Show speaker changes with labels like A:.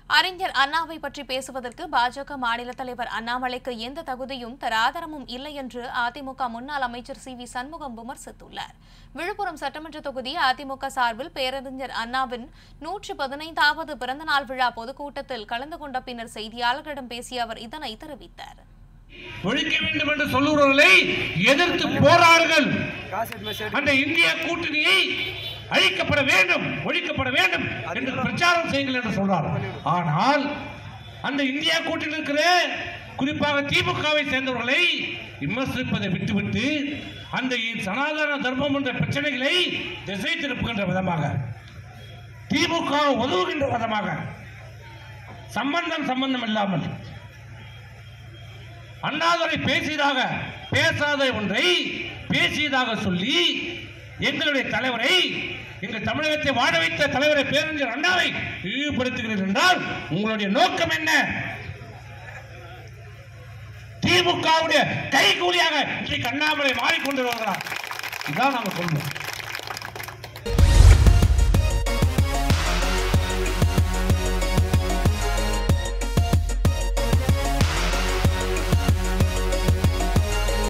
A: அறிஞர் அண்ணாவை பற்றி பேசுவதற்கு பாஜக மாநில தலைவர் அண்ணாமலைக்கு எந்த தகுதியும் தராதரமும் இல்லை என்று அதிமுக முன்னாள் அமைச்சர் சி வி சண்முகம் விமர்சித்துள்ளார் விழுப்புரம் சட்டமன்ற தொகுதி அதிமுக சார்பில் பேரறிஞர் அண்ணாவின் நூற்று பதினைந்தாவது பிறந்தநாள் விழா பொதுக்கூட்டத்தில் கலந்து கொண்ட பின்னர் செய்தியாளர்களிடம் பேசிய அவர் இதனை தெரிவித்தார்
B: ஒழிக்க வேண்டும் என்று சொல்லுகிறவர்களை எதிர்த்து போராடுங்கள் அந்த இந்திய கூட்டணியை அழிக்கப்பட வேண்டும் ஒழிக்கப்பட வேண்டும் என்று பிரச்சாரம் செய்யுங்கள் என்று சொல்றார் ஆனால் அந்த இந்தியா கூட்டணியில் இருக்கிற குறிப்பாக திமுகவை சேர்ந்தவர்களை விமர்சிப்பதை விட்டுவிட்டு அந்த சனாதன தர்மம் என்ற பிரச்சனைகளை திசை திருப்புகின்ற விதமாக திமுக உதவுகின்ற விதமாக சம்பந்தம் சம்பந்தம் இல்லாமல் அண்ணாதுரை பேசியதாக பேசாத ஒன்றை பேசியதாக சொல்லி எங்களுடைய தலைவரை எங்கள் தமிழகத்தை வாழ வைத்த தலைவரை பேரறிஞர் அண்ணாவை இழிவுபடுத்துகிறீர்கள் என்றால் உங்களுடைய நோக்கம் என்ன திமுகவுடைய கைகூலியாக இன்றைக்கு அண்ணாமலை மாறிக்கொண்டு வருகிறார் இதான் நாங்கள் சொல்றோம்